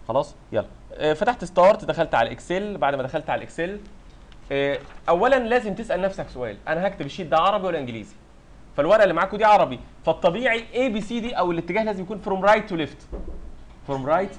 خلاص يلا آه، فتحت ستارت دخلت على الاكسل بعد ما دخلت على الاكسل آه، اولا لازم تسال نفسك سؤال انا هكتب الشيت ده عربي ولا انجليزي فالورقه اللي معاكم دي عربي فالطبيعي اي بي سي دي او الاتجاه لازم يكون فروم رايت تو ليفت فروم رايت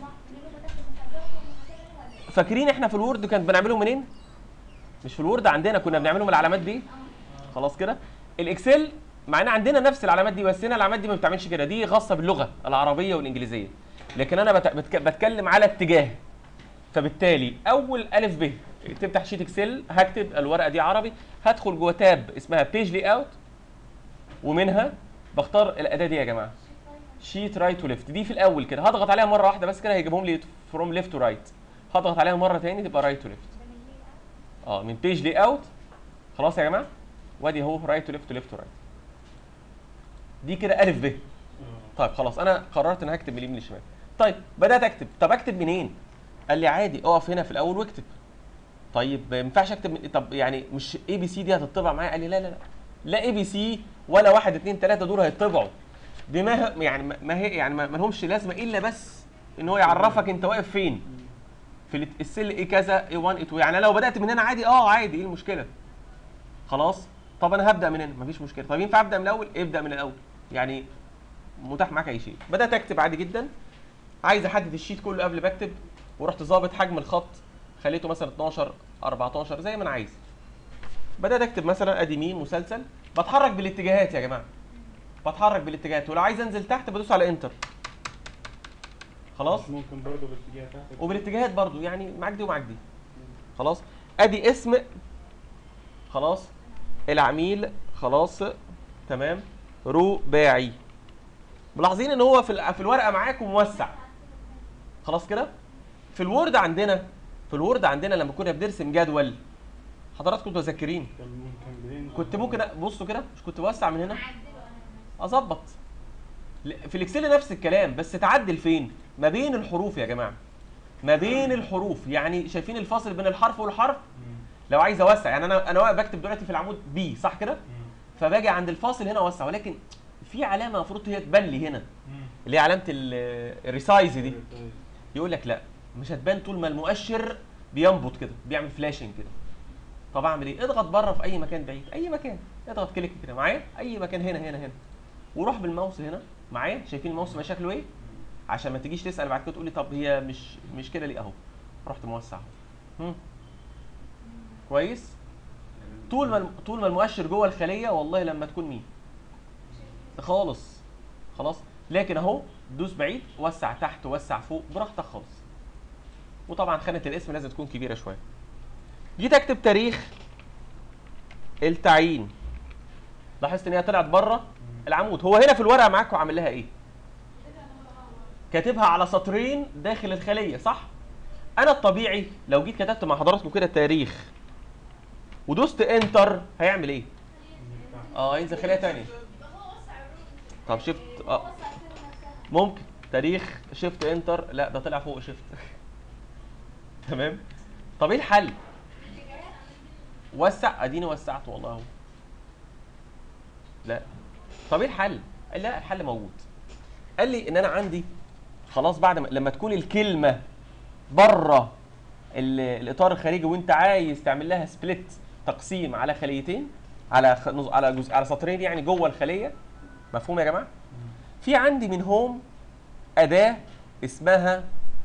فاكرين احنا في الوورد كان بنعمله منين مش في الوورد عندنا كنا بنعمله من العلامات دي خلاص كده الاكسل مع ان عندنا نفس العلامات دي بس هنا العلامات دي ما بتعملش كده دي خاصه باللغه العربيه والانجليزيه لكن انا بت- بتك- بتكلم على اتجاه فبالتالي اول الف ب تفتح شيت اكسل هكتب الورقه دي عربي هدخل جوه تاب اسمها بيج لي اوت ومنها بختار الاداه دي يا جماعه شيت رايت وليفت دي في الاول كده هضغط عليها مره واحده بس كده هيجيبهم لي فروم ليفت تو رايت هضغط عليها مره تاني تبقى رايت تو ليفت اه من بيج لي اوت خلاص يا جماعه وادي اهو رايت تو ليفت تو ليفت تو رايت دي كده الف ب طيب خلاص انا قررت ان هكتب من اليمين للشمال طيب بدات اكتب طب اكتب منين قال لي عادي اقف هنا في الاول واكتب طيب ما ينفعش اكتب من... طب يعني مش اي بي سي دي هتطبع معايا قال لي لا لا لا لا اي بي سي ولا واحد اتنين تلاته دول هيطبعوا دي ما ه- يعني ما- ما هي يعني ما ما لهمش لازمه الا بس ان هو يعرفك انت واقف فين في الت- السل ايه كذا ايه 1 ايه 2 يعني لو بدات من هنا عادي اه عادي ايه المشكله خلاص طب انا هبدا من هنا مفيش مشكله طب ينفع ابدا من الاول ابدا من الاول يعني متاح معاك اي شيء بدات اكتب عادي جدا عايز احدد الشيت كله قبل ما اكتب ورحت ظابط حجم الخط خليته مثلا 12 14 زي ما انا عايز بدات اكتب مثلا ادي ميم مسلسل بتحرك بالاتجاهات يا جماعه بتحرك بالاتجاهات ولو عايز انزل تحت بدوس على انتر خلاص ممكن برضه باتجاه تحت وبالاتجاهات برضو يعني معاك دي ومعاك دي خلاص ادي اسم خلاص العميل خلاص تمام رباعي ملاحظين ان هو في ال- في الورقه معاكم موسع خلاص كده في الوورد عندنا في الوورد عندنا لما كنا بنرسم جدول حضراتكم متذكرين كان مكملين كنت ممكن أ- بصوا كده مش كنت بوسع من هنا اظبط ل- في الاكسل نفس الكلام بس تعدل فين ما بين الحروف يا جماعه ما بين الحروف يعني شايفين الفاصل بين الحرف والحرف مم. لو عايز اوسع يعني انا انا واقف بكتب دلوقتي في العمود بي صح كده مم. فباجي عند الفاصل هنا اوسع ولكن في علامه المفروض هي تبان لي هنا مم. اللي هي علامه ال- الريسايز دي طيب. يقول لك لا مش هتبان طول ما المؤشر بينبض كده بيعمل فلاشنج كده طب اعمل ايه اضغط بره في اي مكان بعيد اي مكان اضغط كليك كده معايا اي مكان هنا هنا هنا وروح بالماوس هنا معايا شايفين الماوس ما شكله ايه عشان ما تجيش تسال بعد كده تقول لي طب هي مش مش كده ليه اهو رحت موسع اهو هم. كويس طول ما الم- طول ما المؤشر جوه الخليه والله لما تكون مين خالص خلاص لكن اهو دوس بعيد وسع تحت وسع فوق براحتك خالص وطبعا خانه الاسم لازم تكون كبيره شويه جيت اكتب تاريخ التعيين لاحظت ان هي طلعت بره العمود هو هنا في الورقه معاكم عامل لها ايه كاتبها على سطرين داخل الخليه صح انا الطبيعي لو جيت كتبت مع حضراتكم كده تاريخ ودوست انتر هيعمل ايه اه ينزل خليه تانية طب شفت اه ممكن تاريخ شيفت انتر لا ده طلع فوق شيفت تمام طب ايه الحل وسع اديني وسعت والله اهو لا طب ايه الحل قال لا الحل موجود قال لي ان انا عندي خلاص بعد ما لما تكون الكلمه بره ال- الاطار الخارجي وانت عايز تعمل لها سبليت تقسيم على خليتين على خ... نص- على جزء على سطرين يعني جوه الخليه مفهوم يا جماعه في عندي من هوم اداه اسمها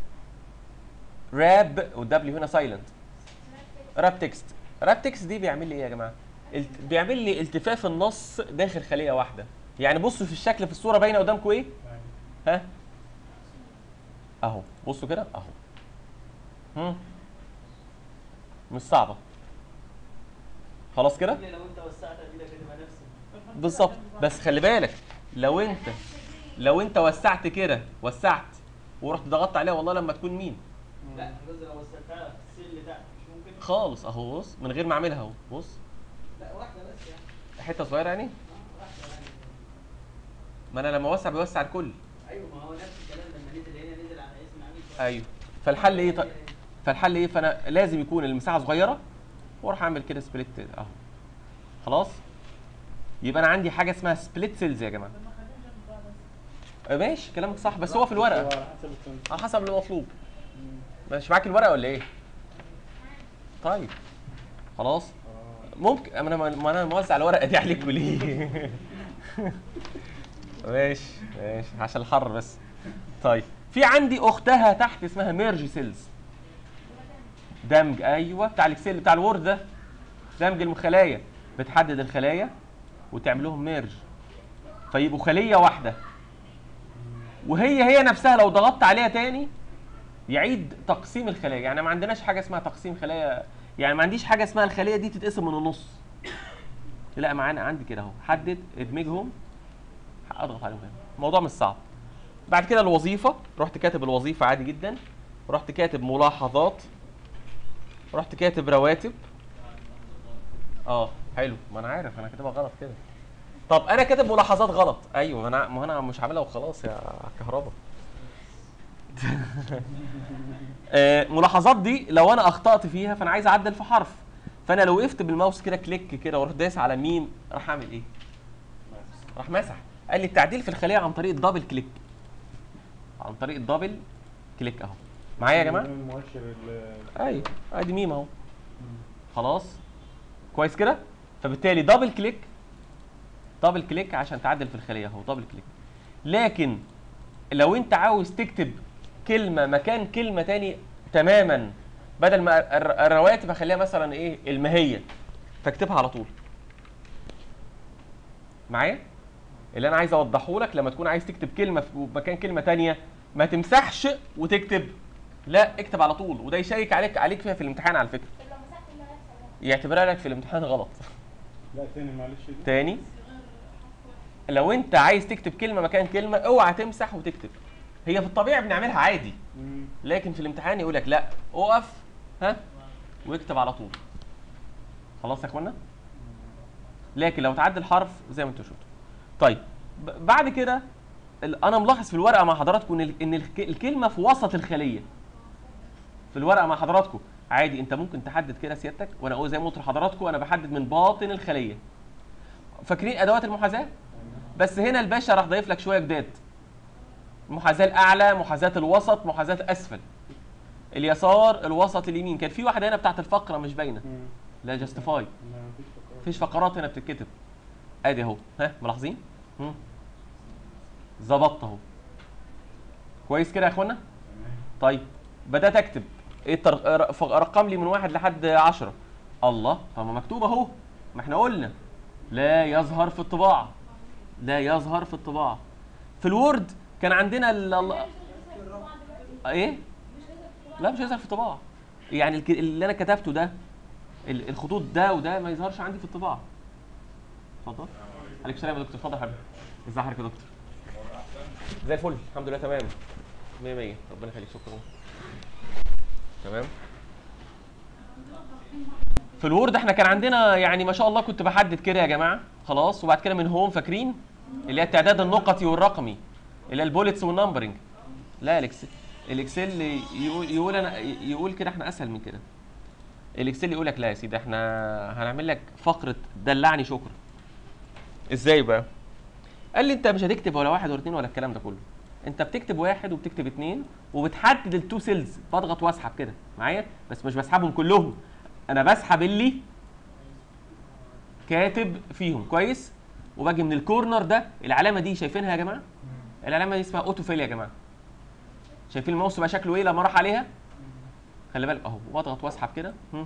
راب والدبليو هنا سايلنت راب تكست راب تكست دي بيعمل لي ايه يا جماعه الت- بيعمل لي التفاف النص داخل خليه واحده يعني بصوا في الشكل في الصوره باينه قدامكم ايه يعني ها اهو بصوا كده اهو هم. مش صعبه خلاص كده لو انت وسعت ايدك هتبقى نفس بالظبط بس خلي بالك لو انت لو انت وسعت كده وسعت ورحت ضغطت عليها والله لما تكون مين لا قصدي لو وسعتها في السل تحت مش ممكن خالص اهو بص من غير ما اعملها اهو بص لا واحده بس يعني حته صغيره يعني آه، واحده يعني ما انا لما اوسع بيوسع الكل ايوه ما هو نفس الكلام لما نزل هنا نزل على اسم عميل ايوه فالحل ايه طيب فالحل ايه فانا لازم يكون المساحه صغيره واروح اعمل كده سبليت اهو خلاص يبقى انا عندي حاجه اسمها سبليت سيلز يا جماعه آه، ماشي كلامك صح بس هو في الورقه على حسب التنسيق على حسب المطلوب مش معاك الورقه ولا ايه طيب خلاص ممكن انا ما انا موزع الورقه دي عليكم ليه ماشي ماشي عشان الحر بس طيب في عندي اختها تحت اسمها ميرج سيلز دمج ايوه بتاع الاكسل بتاع الوورد ده دمج الخلايا بتحدد الخلايا وتعمل لهم ميرج فيبقوا خليه واحده وهي هي نفسها لو ضغطت عليها تاني يعيد تقسيم الخلايا يعني ما عندناش حاجه اسمها تقسيم خلايا يعني ما عنديش حاجه اسمها الخليه دي تتقسم من النص لا معانا عندي كده اهو حدد ادمجهم اضغط عليهم هنا الموضوع مش صعب بعد كده الوظيفه رحت كاتب الوظيفه عادي جدا رحت كاتب ملاحظات رحت كاتب رواتب اه حلو ما انا عارف انا كاتبها غلط كده طب انا كاتب ملاحظات غلط ايوه ما انا ما انا مش عاملها وخلاص يا كهربا آه، ملاحظات دي لو انا اخطات فيها فانا عايز اعدل في حرف فانا لو وقفت بالماوس كده كليك كده ورحت دايس على ميم راح اعمل ايه راح مسح قال لي التعديل في الخليه عن طريق الدبل كليك عن طريق الدبل كليك اهو معايا يا جماعه المؤشر ال- ايوه ادي ميم اهو خلاص كويس كده فبالتالي دبل كليك دبل كليك عشان تعدل في الخليه اهو دبل كليك لكن لو انت عاوز تكتب كلمه مكان كلمه تاني تماما بدل ما الر- الرواتب اخليها مثلا ايه المهيه فاكتبها على طول معايا اللي انا عايز اوضحه لك لما تكون عايز تكتب كلمه في مكان كلمه تانية ما تمسحش وتكتب لا اكتب على طول وده يشيك عليك عليك فيها في الامتحان على فكره طب لو مسحت اللي هيحصل ده يعتبرها لك في الامتحان غلط لا تاني معلش دي. تاني لو انت عايز تكتب كلمه مكان كلمه اوعى تمسح وتكتب هي في الطبيعي بنعملها عادي مم. لكن في الامتحان يقول لك لا اقف ها واكتب على طول خلاص يا اخوانا لكن لو تعدل حرف زي ما انتوا شفتوا طيب ب- بعد كده ال- انا ملاحظ في الورقه مع حضراتكم ان ال- ان الك- الكلمه في وسط الخليه في الورقه مع حضراتكم عادي انت ممكن تحدد كده سيادتك وانا اقول زي ما قلت لحضراتكم انا بحدد من باطن الخليه فاكرين ادوات المحاذاه بس هنا الباشا راح ضايف لك شويه جداد المحاذاه الاعلى محاذاه الوسط محاذاه الاسفل اليسار الوسط اليمين كان في واحده هنا بتاعت الفقره مش باينه مم. لا جاستيفاي لا مفيش فقرات مفيش فقرات هنا بتتكتب ادي اهو ها ملاحظين مم. ظبطت اهو كويس كده يا اخوانا طيب بدات اكتب ايه التر... ر- ف- رقم لي من واحد لحد عشرة الله طب ما مكتوب اهو ما احنا قلنا لا يظهر في الطباعه لا يظهر في الطباعه في الوورد كان عندنا ال... ال- ايه لا مش هيظهر في الطباعه يعني الك- اللي انا كتبته ده ال- الخطوط ده وده ما يظهرش عندي في الطباعه اتفضل عليكم السلام يا دكتور اتفضل يا حبيبي ازي حضرتك يا دكتور زي الفل الحمد لله تمام 100 100 ربنا يخليك شكرا تمام في الوورد احنا كان عندنا يعني ما شاء الله كنت بحدد كده يا جماعه خلاص وبعد كده من هوم فاكرين اللي هي التعداد النقطي والرقمي اللي هي البوليتس والنمبرنج لا الاكسل الاكسل يقول يقول انا يقول كده احنا اسهل من كده الاكسل يقول لك لا يا سيدي احنا هنعمل لك فقره دلعني شكرا ازاي بقى قال لي انت مش هتكتب ولا واحد ولا اتنين ولا الكلام ده كله انت بتكتب واحد وبتكتب اتنين وبتحدد التو سيلز بضغط واسحب كده معايا بس مش بسحبهم كلهم انا بسحب اللي كاتب فيهم كويس وباجي من الكورنر ده العلامه دي شايفينها يا جماعه العلامه دي اسمها اوتو فيل يا جماعه شايفين الماوس بقى شكله ايه لما راح عليها خلي بالك اهو واضغط واسحب كده هم.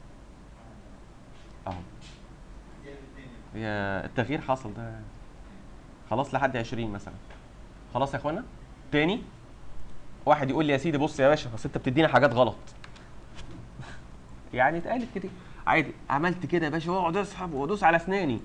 اهو يا التغيير حصل ده خلاص لحد 20 مثلا خلاص يا اخوانا تاني واحد يقول لي يا سيدي بص يا باشا بس انت بتدينا حاجات غلط يعني اتقالت كده عادي عملت كده يا باشا واقعد اسحب وادوس على اسناني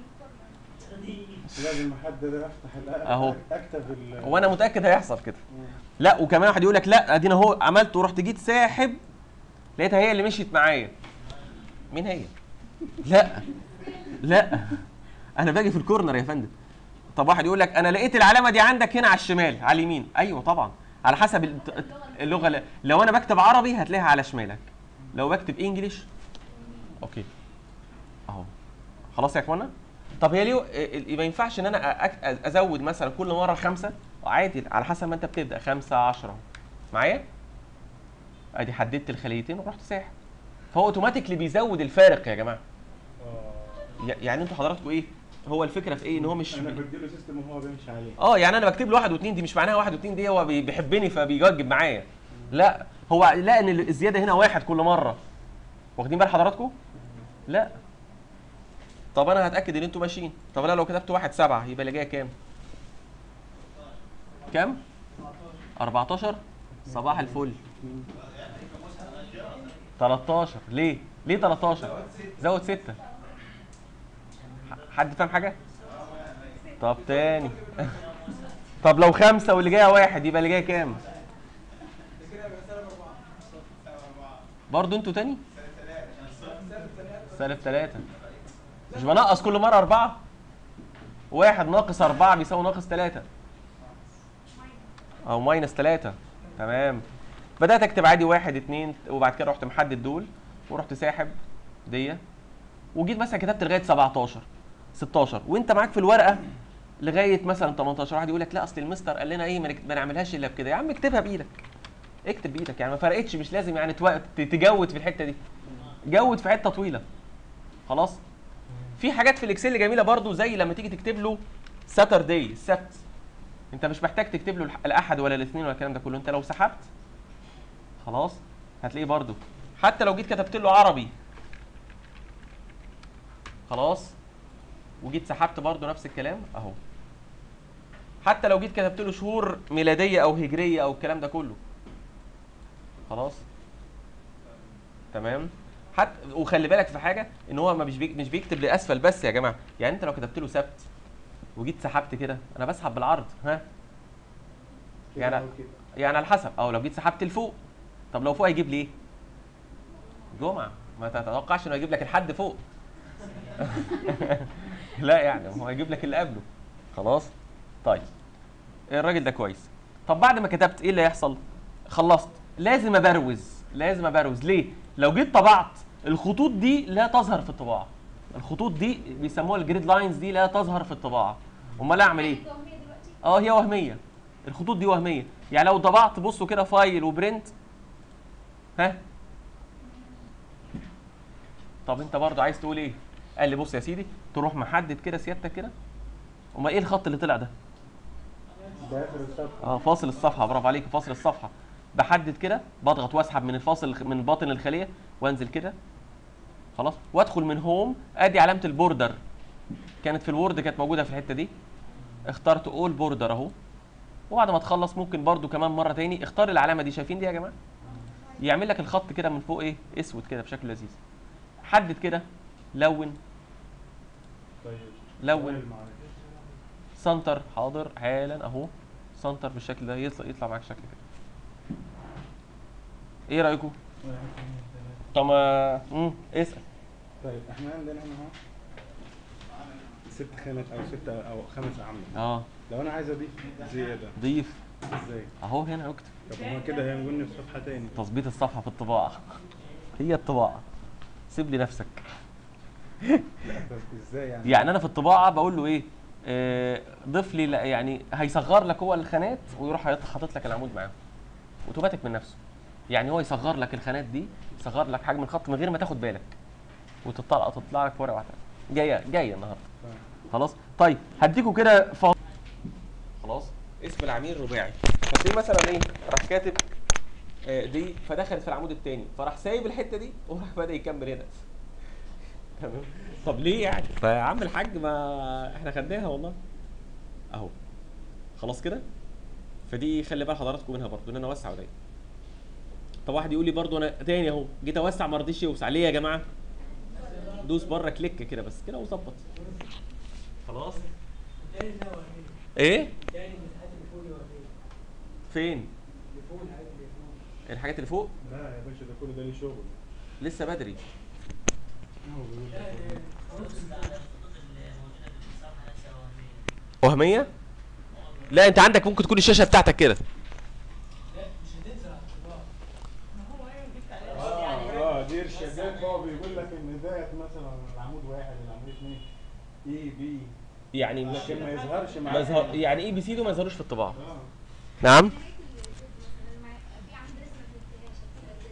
لازم احدد افتح ال- أهو. اكتب ال وانا متاكد هيحصل كده مم. لا وكمان واحد يقول لك لا ادينا اهو عملت ورحت جيت ساحب لقيتها هي اللي مشيت معايا مين هي لا لا انا باجي في الكورنر يا فندم طب واحد يقول لك انا لقيت العلامه دي عندك هنا على الشمال على اليمين ايوه طبعا على حسب ال- اللغه ل- لو انا بكتب عربي هتلاقيها على شمالك لو بكتب انجليش اوكي اهو خلاص يا اخوانا طب هي ليه إيه- ما ينفعش ان انا أك- ازود مثلا كل مره خمسه عادي على حسب ما انت بتبدا خمسه 10 معايا ادي حددت الخليتين ورحت ساحب فهو اوتوماتيكلي بيزود الفارق يا جماعه اه ي- يعني انتوا حضراتكم ايه هو الفكره في ايه ان هو مش انا بديله سيستم وهو بيمشي عليه اه يعني انا بكتب له واحد واثنين دي مش معناها واحد واثنين دي هو بي- بيحبني فبيجاجب معايا لا هو لا ان الزياده هنا واحد كل مره واخدين بال حضراتكم لا طب انا هتاكد ان انتوا ماشيين طب انا لو كتبت واحد سبعة يبقى اللي جايه كام كام 14 صباح الفل 13 ليه ليه 13 زود 6 حد فاهم حاجه طب تاني طب لو خمسة واللي جاية واحد يبقى اللي جاية كام؟ برضه انتوا تاني؟ سالب ثلاثة مش بنقص كل مرة أربعة؟ واحد ناقص أربعة بيساوي ناقص ثلاثة أو ماينس ثلاثة تمام بدأت أكتب عادي واحد اتنين وبعد كده رحت محدد دول ورحت ساحب دي وجيت مثلا كتبت لغاية 17 16 وأنت معاك في الورقة لغايه مثلا 18 واحد يقول لك لا اصل المستر قال لنا ايه ما نكت- ما نعملهاش الا بكده يا عم اكتبها بايدك اكتب بايدك يعني ما فرقتش مش لازم يعني تو- ت- تجود في الحته دي جود في حته طويله خلاص في حاجات في الاكسل جميله برضو زي لما تيجي تكتب له ساتردي السبت انت مش محتاج تكتب له الح- الاحد ولا الاثنين ولا الكلام ده كله انت لو سحبت خلاص هتلاقيه برضو حتى لو جيت كتبت له عربي خلاص وجيت سحبت برضو نفس الكلام اهو حتى لو جيت كتبت له شهور ميلاديه او هجريه او الكلام ده كله خلاص تمام حتى وخلي بالك في حاجه ان هو ما مش بيك- مش بيكتب لاسفل بس يا جماعه يعني انت لو كتبت له سبت وجيت سحبت كده انا بسحب بالعرض ها كده يعني- أو كده. يعني على حسب او لو جيت سحبت لفوق طب لو فوق هيجيب لي ايه جمعه ما تتوقعش انه يجيب لك الحد فوق لا يعني هو هيجيب لك اللي قبله خلاص طيب الراجل ده كويس طب بعد ما كتبت ايه اللي هيحصل خلصت لازم ابروز لازم ابروز ليه لو جيت طبعت الخطوط دي لا تظهر في الطباعه الخطوط دي بيسموها الجريد لاينز دي لا تظهر في الطباعه امال اعمل ايه وهمية دلوقتي اه هي وهميه الخطوط دي وهميه يعني لو طبعت بصوا كده فايل وبرنت ها طب انت برضه عايز تقول ايه قال لي بص يا سيدي تروح محدد كده سيادتك كده امال ايه الخط اللي طلع ده ده اخر الصفحه اه فاصل الصفحه برافو عليك فاصل الصفحه بحدد كده بضغط واسحب من الفاصل من باطن الخليه وانزل كده خلاص وادخل من هوم ادي علامه البوردر كانت في الوورد كانت موجوده في الحته دي اخترت اول بوردر اهو وبعد ما تخلص ممكن برضو كمان مره تاني اختار العلامه دي شايفين دي يا جماعه يعمل لك الخط كده من فوق ايه اسود كده بشكل لذيذ حدد كده لون طيب لون سؤال معلش. سنتر حاضر حالا اهو سنتر بالشكل ده يطلع يطلع معاك شكل كده ايه رايكم طب ما امم اسال طيب احنا عندنا هنا اهو ست خانات او ست او خمس اعمده اه لو انا عايز اضيف زياده ضيف ازاي؟ اهو هنا اكتب طب هو كده هينقلني في صفحه تاني تظبيط الصفحه في الطباعه هي الطباعه سيب لي نفسك طب ازاي يعني؟ يعني انا في الطباعه بقول له ايه آه، ضيف لي لا- يعني هيصغر لك هو الخانات ويروح حاطط- حاطط لك العمود معاهم اوتوماتيك من نفسه يعني هو يصغر لك الخانات دي يصغر لك حجم الخط من غير ما تاخد بالك وتطلع تطلع لك في ورقه واحده جايه جايه النهارده طيب. خلاص طيب هديكوا كده ف... خلاص اسم العميل رباعي فتلاقيه مثلا ايه راح كاتب آه، دي فدخلت في العمود الثاني فراح سايب الحته دي وراح بدا يكمل هنا تمام طب ليه يعني فيا عم الحاج ما احنا خدناها والله اهو خلاص كده فدي خلي بال حضراتكم منها برضو ان انا اوسع وضيق طب واحد يقول لي برضو انا تاني اهو جيت اوسع ما رضيش يوسع ليه يا جماعه دوس بره كليك كده بس كده وظبط خلاص تاني ده وهمية ايه تاني المساحات اللي فوق دي وهمية فين اللي فوق الحاجات اللي فوق الحاجات اللي فوق لا يا باشا ده كل ده ليه شغل لسه بدري هو بيقول لا، لك ده نص الساعة. وهميه لا انت عندك ممكن تكون الشاشه بتاعتك كده لا مش هتنزل على الطباعة اه اه دي ارشادات هو بيقول لك ان ديت مثلا العمود واحد العمود اثنين اي بي يعني لكن ما يظهرش ما معاك يظهر يعني ايه بي سي دول ما يظهروش في الطباعه اه نعم في عند رسمة في الشاشة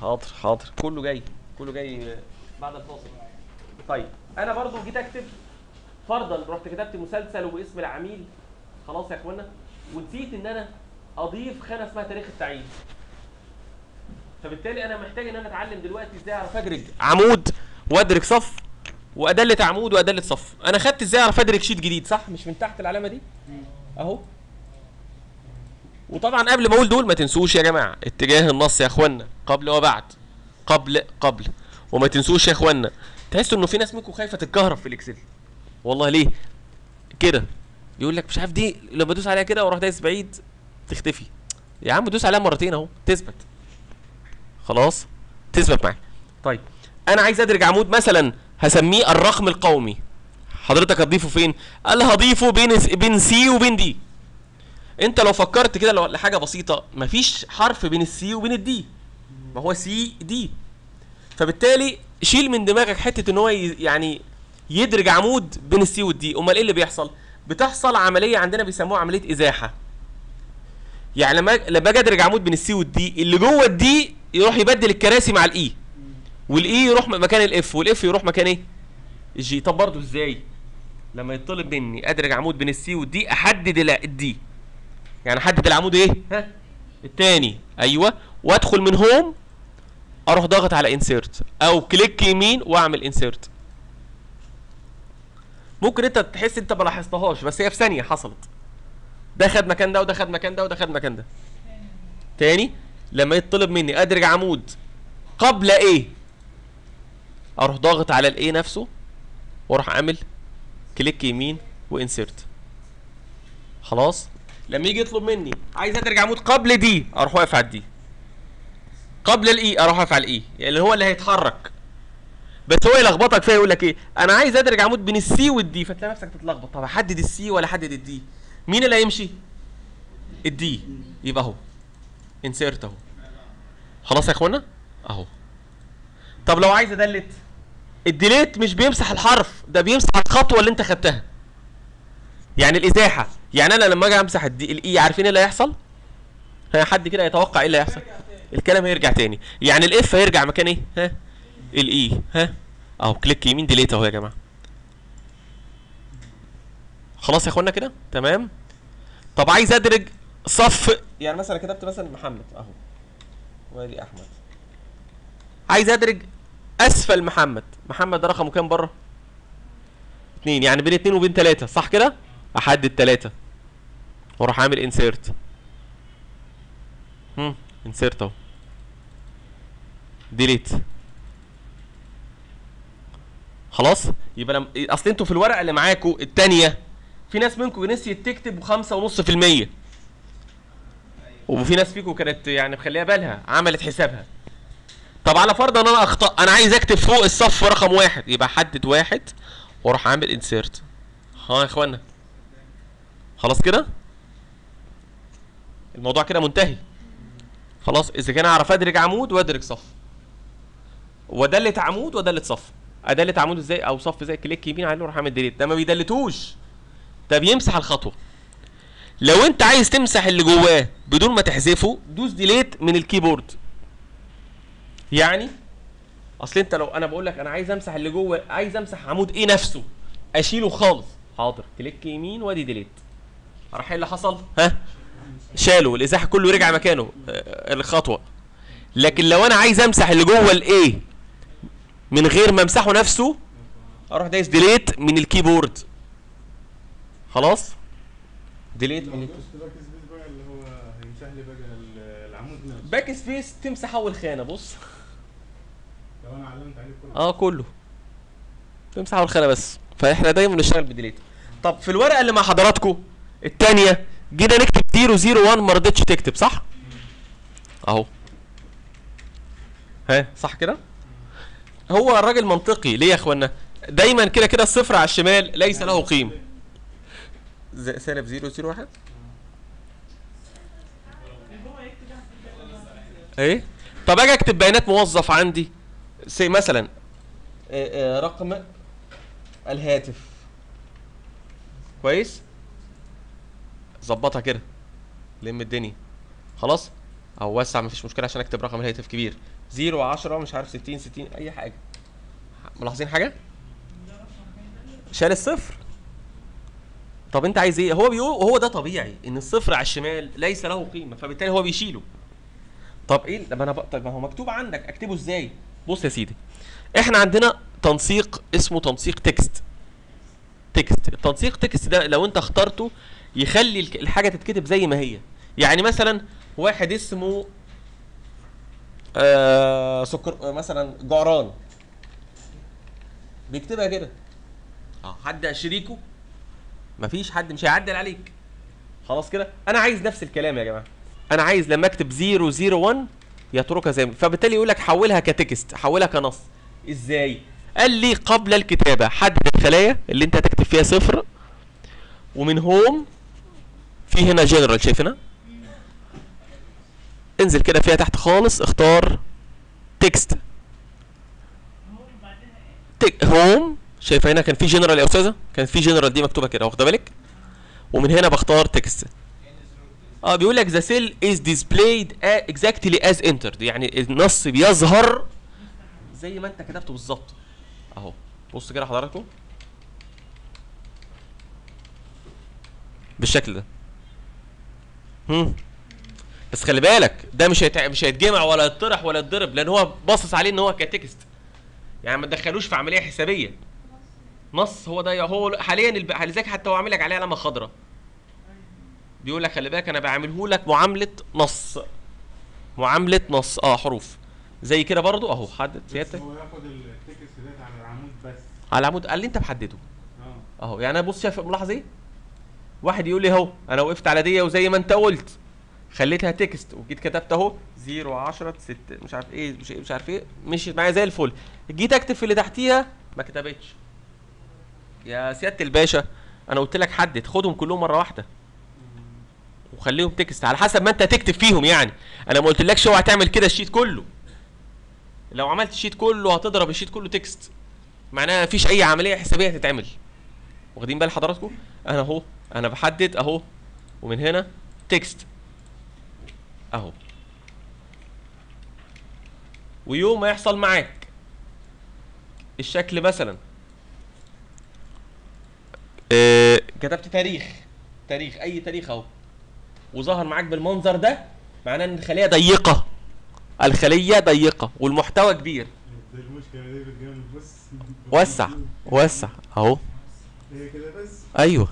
حاضر حاضر كله جاي كله جاي بعد الفاصل طيب انا برضو جيت اكتب فرضا رحت كتبت مسلسل وباسم العميل خلاص يا اخوانا ونسيت ان انا اضيف خانه اسمها تاريخ التعيين فبالتالي انا محتاج ان انا اتعلم دلوقتي ازاي اعرف ادرج عمود وادرج صف وادله عمود وادله صف انا خدت ازاي اعرف ادرج شيت جديد صح مش من تحت العلامه دي اهو وطبعا قبل ما اقول دول ما تنسوش يا جماعه اتجاه النص يا اخوانا قبل وبعد قبل قبل وما تنسوش يا اخوانا تحسوا انه في ناس منكم خايفه تتكهرب في الاكسل والله ليه كده يقول لك مش عارف دي لما ادوس عليها كده واروح دايس بعيد تختفي يا عم دوس عليها مرتين اهو تثبت خلاص تثبت معاك طيب انا عايز ادرج عمود مثلا هسميه الرقم القومي حضرتك هتضيفه فين قال هضيفه بين بين سي وبين دي انت لو فكرت كده لو لحاجه بسيطه مفيش حرف بين السي وبين الدي ما هو سي دي فبالتالي شيل من دماغك حته ان هو ي- يعني يدرج عمود بين السي والدي امال ايه اللي بيحصل بتحصل عمليه عندنا بيسموها عمليه ازاحه يعني لما لما باجي ادرج عمود بين السي والدي اللي جوه الدي يروح يبدل الكراسي مع الاي والاي يروح م- مكان الاف والاف يروح مكان ايه الجي طب برضه ازاي لما يطلب مني ادرج عمود بين السي والدي احدد ال- الدي يعني احدد العمود ايه ها التاني ايوه وادخل من هوم اروح ضاغط على انسيرت او كليك يمين واعمل انسيرت ممكن انت تحس انت ما لاحظتهاش بس هي في ثانيه حصلت ده خد مكان ده وده خد مكان ده وده خد مكان ده تاني لما يطلب مني ادرج عمود قبل ايه اروح ضاغط على الايه نفسه واروح عامل كليك يمين وانسيرت خلاص لما يجي يطلب مني عايز ادرج عمود قبل دي اروح واقف على الدي قبل الاي اروح واقف على الاي اللي هو اللي هيتحرك بس هو يلخبطك فيها يقول لك ايه انا عايز ادرج عمود بين السي والدي فتلاقي نفسك تتلخبط طب احدد السي ولا احدد الدي مين اللي هيمشي الدي يبقى اهو انسيرت اهو خلاص يا اخوانا اهو طب لو عايز ادلت الديليت مش بيمسح الحرف ده بيمسح الخطوه اللي انت خدتها يعني الازاحه يعني انا لما اجي امسح الدي الاي عارفين ايه اللي هيحصل ها حد كده يتوقع ايه اللي هيحصل الكلام هيرجع تاني يعني الاف هيرجع مكان ايه ها الاي ها اهو كليك يمين ديليت اهو يا جماعه خلاص يا اخوانا كده تمام طب عايز ادرج صف يعني مثلا كتبت مثلا محمد اهو وادي احمد عايز ادرج اسفل محمد محمد ده رقمه كام بره اتنين يعني بين اتنين وبين تلاتة صح كده احدد تلاتة واروح عامل انسيرت هم انسيرت اهو ديليت خلاص يبقى لما اصل انتوا في الورقه اللي معاكوا التانية في ناس منكم نسيت تكتب خمسة ونص في المية وفي ناس فيكم كانت يعني مخليها بالها عملت حسابها طب على فرض ان انا اخطا انا عايز اكتب فوق الصف رقم واحد يبقى حدد واحد واروح عامل انسيرت ها يا اخوانا خلاص كده الموضوع كده منتهي خلاص اذا كان اعرف ادرج عمود وادرج صف ودلت عمود ودلت صف ادلت عمود ازاي او صف ازاي كليك يمين عليه واروح اعمل ديليت ده ما بيدلتوش ده بيمسح الخطوه لو انت عايز تمسح اللي جواه بدون ما تحذفه دوس ديليت من الكيبورد يعني اصل انت لو انا بقول لك انا عايز امسح اللي جوه عايز امسح عمود ايه نفسه اشيله خالص حاضر كليك يمين وادي ديليت راح ايه اللي حصل ها شاله الازاحه كله رجع مكانه آه، الخطوه لكن لو انا عايز امسح اللي جوه الايه من غير ما امسحه نفسه اروح دايس ديليت من الكيبورد خلاص ديليت لو من دوست باك سبيس بقى اللي هو هيمسح لي بقى ال- العمود نفسه باك سبيس تمسح اول خانه بص لو انا علمت عليه كله اه كله تمسح اول خانه بس فاحنا دايما بنشتغل بديليت طب في الورقه اللي مع حضراتكم الثانيه جينا نكتب 001 ما رضيتش تكتب صح اهو ها صح كده هو الراجل منطقي ليه يا اخوانا دايما كده كده الصفر على الشمال ليس له قيمه ز- سالب 001 ايه طب اجي اكتب بيانات موظف عندي سي مثلا آه، آه، رقم الهاتف كويس ظبطها كده لم الدنيا خلاص او وسع مفيش مشكله عشان اكتب رقم الهاتف كبير 0 10 مش عارف 60 60 اي حاجه ملاحظين حاجه شال الصفر طب انت عايز ايه هو بيقول هو ده طبيعي ان الصفر على الشمال ليس له قيمه فبالتالي هو بيشيله طب ايه طب انا بق... طب ما هو مكتوب عندك اكتبه ازاي بص يا سيدي احنا عندنا تنسيق اسمه تنسيق تكست تكست التنسيق تكست ده لو انت اخترته يخلي الك- الحاجه تتكتب زي ما هي يعني مثلا واحد اسمه آه سكر آه مثلا جعران بيكتبها كده اه حد شريكه مفيش حد مش هيعدل عليك خلاص كده انا عايز نفس الكلام يا جماعه انا عايز لما اكتب 001 يتركها زي ما فبالتالي يقول لك حولها كتكست حولها كنص ازاي قال لي قبل الكتابه حدد الخلايا اللي انت هتكتب فيها صفر ومن هوم في هنا جنرال شايف هنا انزل كده فيها تحت خالص اختار تكست تك هوم شايف هنا كان في جنرال يا استاذه كان في جنرال دي مكتوبه كده واخده بالك ومن هنا بختار تكست اه بيقول لك ذا سيل از displayed exactly as entered يعني النص بيظهر زي ما انت كتبته بالظبط اهو بص كده حضراتكم بالشكل ده هم بس خلي بالك ده مش هيتع... مش هيتجمع ولا يتطرح ولا يتضرب لان هو باصص عليه ان هو كتكست يعني ما تدخلوش في عمليه حسابيه نص هو ده هو حاليا الب... لذلك حتى هو عامل لك عليه علامه خضراء بيقول لك خلي بالك انا بعمله لك معامله نص معامله نص اه حروف زي كده برضو اهو حدد بس سيادتك هو ياخد التكست ديت على العمود بس على العمود قال لي انت محدده اه اهو يعني انا بص شايف ملاحظ ايه واحد يقول لي اهو انا وقفت على دي وزي ما انت قلت خليتها تكست وجيت كتبت اهو 0 10 6 مش عارف ايه مش, مش عارف ايه مشيت معايا زي الفل جيت اكتب في اللي تحتيها ما كتبتش يا سياده الباشا انا قلت لك حدد خدهم كلهم مره واحده وخليهم تكست على حسب ما انت تكتب فيهم يعني انا ما قلتلكش اوعى تعمل كده الشيت كله لو عملت الشيت كله هتضرب الشيت كله تكست معناها مفيش اي عمليه حسابيه هتتعمل واخدين بال حضراتكم انا اهو انا بحدد اهو ومن هنا تكست اهو ويوم ما يحصل معاك الشكل مثلا آه كتبت تاريخ تاريخ اي تاريخ اهو وظهر معاك بالمنظر ده معناه ان الخليه ضيقه الخليه ضيقه والمحتوى كبير دي المشكله دي بتجيب بص وسع وسع اهو هي كده بس ايوه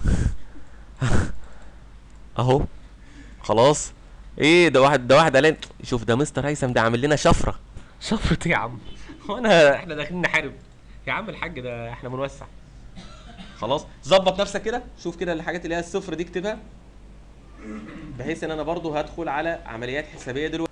اهو خلاص ايه ده واحد ده واحد قال لي، شوف ده مستر هيثم ده عامل لنا شفره شفره ايه يا عم هو انا احنا داخلين نحارب يا عم الحاج ده احنا بنوسع خلاص ظبط نفسك كده شوف كده الحاجات اللي هي الصفر دي اكتبها بحيث ان انا برضو هدخل على عمليات حسابيه دلوقتي